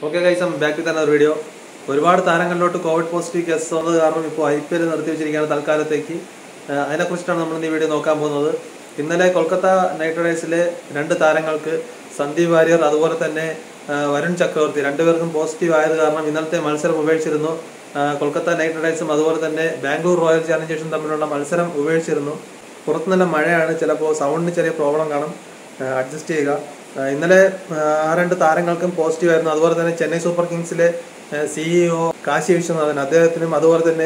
okay കൈസം ബാക്കിൽ തന്നെ ഒരു വീഡിയോ ഒരുപാട് താരങ്ങളിലോട്ട് കോവിഡ് പോസിറ്റീവ് കേസ് വന്നത് കാരണം ഇപ്പോൾ ഐ പി എൽ നിർത്തി വെച്ചിരിക്കുകയാണ് തൽക്കാലത്തേക്ക് ആ, അതിനെക്കുറിച്ചിട്ടാണ് നമ്മൾ ഈ വീഡിയോ നോക്കാൻ പോകുന്നത് ഇന്നലെ കൊൽക്കത്ത നൈറ്റ് റൈഡേഴ്സിലെ രണ്ട് താരങ്ങൾക്ക് സന്ദീപ് വാര്യർ അതുപോലെ തന്നെ ആ, വരുൺ ചക്രവർത്തി രണ്ടുപേർക്കും പോസിറ്റീവ് ആയത് കാരണം ഇന്നലത്തെ മത്സരം ഉപേക്ഷിച്ചിരുന്നു ആ, കൊൽക്കത്ത നൈറ്റ് റൈഡേഴ്സും അതുപോലെ തന്നെ ബാംഗ്ലൂർ റോയൽ ചാലഞ്ചേഴ്സും തമ്മിലുള്ള മത്സരം ഉപേക്ഷിച്ചിരുന്നു പുറത്ത് നല്ല മഴയാണ് ചിലപ്പോൾ സൗണ്ടിന് ചെറിയ പ്രോബ്ലം കാണും അഡ്ജസ്റ്റ് ചെയ്യുക ആ, ഇന്നലെ ആ, ആ രണ്ട് താരങ്ങൾക്കും പോസിറ്റീവ് ആയിരുന്നു അതുപോലെ തന്നെ ചെന്നൈ സൂപ്പർ കിങ്സിലെ സിഇഒ കാശി വിശ്വനാഥൻ അദ്ദേഹത്തിനും അതുപോലെ തന്നെ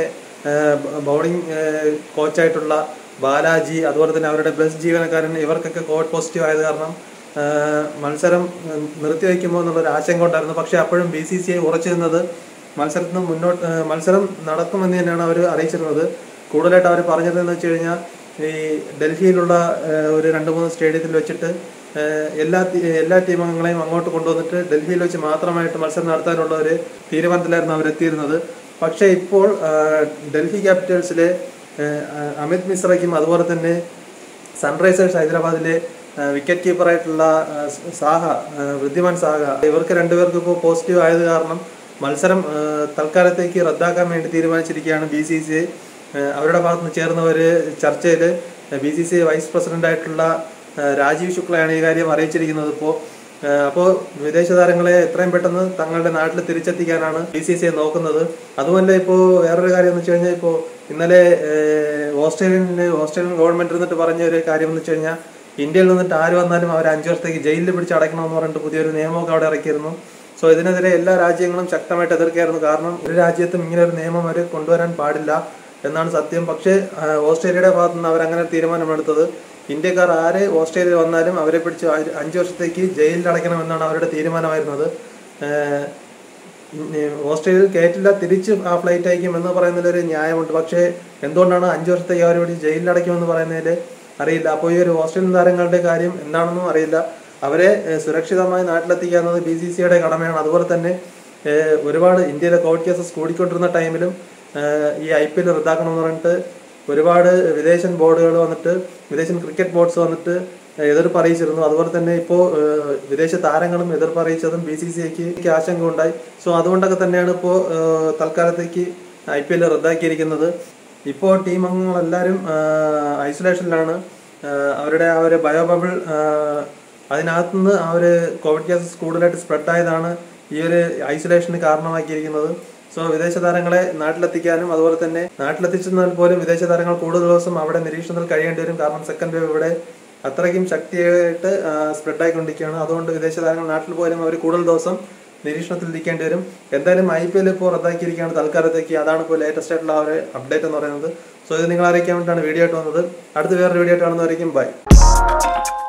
ബൗളിംഗ് കോച്ചായിട്ടുള്ള ബാലാജി അതുപോലെ തന്നെ അവരുടെ ബസ് ജീവനക്കാരൻ ഇവർക്കൊക്കെ കോവിഡ് പോസിറ്റീവ് ആയത് കാരണം ആ, മത്സരം ഉം, നിർത്തിവെക്കുമോ എന്നുള്ളൊരു ആശങ്ക ഉണ്ടായിരുന്നു പക്ഷേ അപ്പോഴും ബി സി സി ഐ ഉറച്ചു നിന്നത് മത്സരത്തിന് മുന്നോട്ട് ആ, മത്സരം നടക്കുമെന്ന് തന്നെയാണ് അവർ അറിയിച്ചിരുന്നത് കൂടുതലായിട്ട് അവർ പറഞ്ഞതെന്ന് വെച്ച് കഴിഞ്ഞാൽ ഈ ഡൽഹിയിലുള്ള ആ, ഒരു രണ്ട് മൂന്ന് സ്റ്റേഡിയത്തിൽ വെച്ചിട്ട് ആ, എല്ലാ ടി- എല്ലാ ടീം അംഗങ്ങളെയും അങ്ങോട്ട് കൊണ്ടുവന്നിട്ട് ഡൽഹിയിൽ വെച്ച് മാത്രമായിട്ട് മത്സരം നടത്താനുള്ള ഒരു തീരുമാനത്തിലായിരുന്നു അവരെത്തിയിരുന്നത് പക്ഷേ ഇപ്പോൾ ആ, ഡൽഹി ക്യാപിറ്റൽസിലെ ആ, അമിത് മിശ്രയ്ക്കും അതുപോലെ തന്നെ സൺറൈസേഴ്സ് ഹൈദരാബാദിലെ ആ, വിക്കറ്റ് കീപ്പറായിട്ടുള്ള ആ, സാഹ ആ, വൃദ്ധിമാൻ സാഹ ഇവർക്ക് രണ്ടുപേർക്കും ഇപ്പോൾ പോസിറ്റീവ് ആയത് കാരണം മത്സരം ആ, തൽക്കാലത്തേക്ക് റദ്ദാക്കാൻ വേണ്ടി തീരുമാനിച്ചിരിക്കുകയാണ് ബി സി സി അവരുടെ ഭാഗത്ത് നിന്ന് ചേർന്നവർ ചർച്ചയിൽ B C C vice president ആയിട്ടുള്ള ആ, രാജീവ് ശുക്ലയാണ് ഈ കാര്യം അറിയിച്ചിരിക്കുന്നത് ഇപ്പോൾ അപ്പോൾ വിദേശ താരങ്ങളെ എത്രയും പെട്ടെന്ന് തങ്ങളുടെ നാട്ടിൽ തിരിച്ചെത്തിക്കാനാണ് ബി സി സി നോക്കുന്നത് അതുമല്ല ഇപ്പോൾ വേറൊരു കാര്യം എന്ന് വെച്ച് കഴിഞ്ഞാൽ ഇപ്പോൾ ഇന്നലെ ഏഹ്, ഓസ്ട്രേലിയനിൽ ഓസ്ട്രേലിയൻ ഗവൺമെന്റ് എന്നിട്ട് പറഞ്ഞ ഒരു കാര്യം എന്ന് വെച്ച് കഴിഞ്ഞാൽ ഇന്ത്യയിൽ നിന്നിട്ട് ആര് വന്നാലും അവർ അഞ്ചു വർഷത്തേക്ക് ജയിലിൽ പിടിച്ച് അടയ്ക്കണമെന്ന് പറഞ്ഞിട്ട് പുതിയൊരു നിയമമൊക്കെ അവിടെ ഇറക്കിയിരുന്നു സോ ഇതിനെതിരെ എല്ലാ രാജ്യങ്ങളും ശക്തമായിട്ട് എതിർക്കുകയായിരുന്നു കാരണം ഒരു രാജ്യത്തും ഇങ്ങനെ ഒരു നിയമം അവർ കൊണ്ടുവരാൻ പാടില്ല എന്നാണ് സത്യം പക്ഷേ ആ, ഓസ്ട്രേലിയയുടെ ഭാഗത്തു നിന്ന് അവരങ്ങനെ തീരുമാനമെടുത്തത് ഇന്ത്യക്കാർ ആര് ഓസ്ട്രേലിയ വന്നാലും അവരെ പിടിച്ച് അ- അഞ്ച് വർഷത്തേക്ക് ജയിലിൽ അടയ്ക്കണമെന്നാണ് അവരുടെ തീരുമാനമായിരുന്നത് ഏഹ് ഉം, ഓസ്ട്രേലിയയിൽ കയറ്റില്ല തിരിച്ച് ആ ഫ്ലൈറ്റ് അയക്കും എന്ന് പറയുന്നതിലൊരു ന്യായമുണ്ട് പക്ഷേ എന്തുകൊണ്ടാണ് അഞ്ച് വർഷത്തേക്ക് അവർ പിടിച്ച് ജയിലിൽ അടയ്ക്കുമെന്ന് പറയുന്നതിൽ അറിയില്ല അപ്പോൾ ഈ ഒരു ഓസ്ട്രേലിയൻ താരങ്ങളുടെ കാര്യം എന്താണെന്നും അറിയില്ല അവരെ ഏഹ്, സുരക്ഷിതമായി നാട്ടിലെത്തിക്കുക എന്നത് ബി സി സിയുടെ കടമയാണ് അതുപോലെ തന്നെ ഏഹ്, ഒരുപാട് ഇന്ത്യയിലെ കോവിഡ് കേസസ് കൂടിക്കൊണ്ടിരുന്ന ടൈമിലും ഏഹ്, ഈ ഐ പി എൽ റദ്ദാക്കണമെന്ന് പറഞ്ഞിട്ട് ഒരുപാട് വിദേശൻ ബോർഡുകൾ വന്നിട്ട് വിദേശൻ ക്രിക്കറ്റ് ബോർഡ്സ് വന്നിട്ട് എതിർപ്പ് അറിയിച്ചിരുന്നു അതുപോലെ തന്നെ ഇപ്പോൾ വിദേശ താരങ്ങളും എതിർപ്പ് അറിയിച്ചതും ബി സി സി ഐക്ക് ആശങ്ക ഉണ്ടായി സോ അതുകൊണ്ടൊക്കെ തന്നെയാണ് ഇപ്പോൾ തൽക്കാലത്തേക്ക് ഐ പി എൽ റദ്ദാക്കിയിരിക്കുന്നത് ഇപ്പോൾ ടീം അംഗങ്ങളെല്ലാവരും ഐസൊലേഷനിലാണ് അവരുടെ ആ ഒരു ബയോബബിൾ അതിനകത്തുനിന്ന് ആ ഒരു കോവിഡ് കേസസ് കൂടുതലായിട്ട് സ്പ്രെഡ് ആയതാണ് ഈ ഒരു ഐസൊലേഷന് കാരണമാക്കിയിരിക്കുന്നത് സോ വിദേശ താരങ്ങളെ നാട്ടിലെത്തിക്കാനും അതുപോലെ തന്നെ നാട്ടിലെത്തിച്ചെന്നാൽ പോലും വിദേശ താരങ്ങൾ കൂടുതൽ ദിവസം അവിടെ നിരീക്ഷണത്തിൽ കഴിയേണ്ടി വരും കാരണം സെക്കൻഡ് വേവ് ഇവിടെ അത്രയ്ക്കും ശക്തിയായിട്ട് സ്പ്രെഡ് ആയിക്കൊണ്ടിരിക്കുകയാണ് അതുകൊണ്ട് വിദേശ താരങ്ങൾ നാട്ടിൽ പോലും അവർ കൂടുതൽ ദിവസം നിരീക്ഷണത്തിൽ ഇരിക്കേണ്ടി വരും എന്തായാലും ഐ പി എൽ ഇപ്പോൾ റദ്ദാക്കിയിരിക്കുകയാണ് തൽക്കാലത്തേക്ക് അതാണ് ഇപ്പോൾ ലേറ്റസ്റ്റ് ആയിട്ടുള്ള ആ ഒരു അപ്ഡേറ്റ് എന്ന് പറയുന്നത് സോ ഇത് നിങ്ങൾ അറിയിക്കാൻ വേണ്ടിയിട്ടാണ് വീഡിയോ ആയിട്ട് വന്നത് അടുത്ത വേറൊരു വീഡിയോ ആയിട്ട് കാണുന്നതായിരിക്കും ബൈ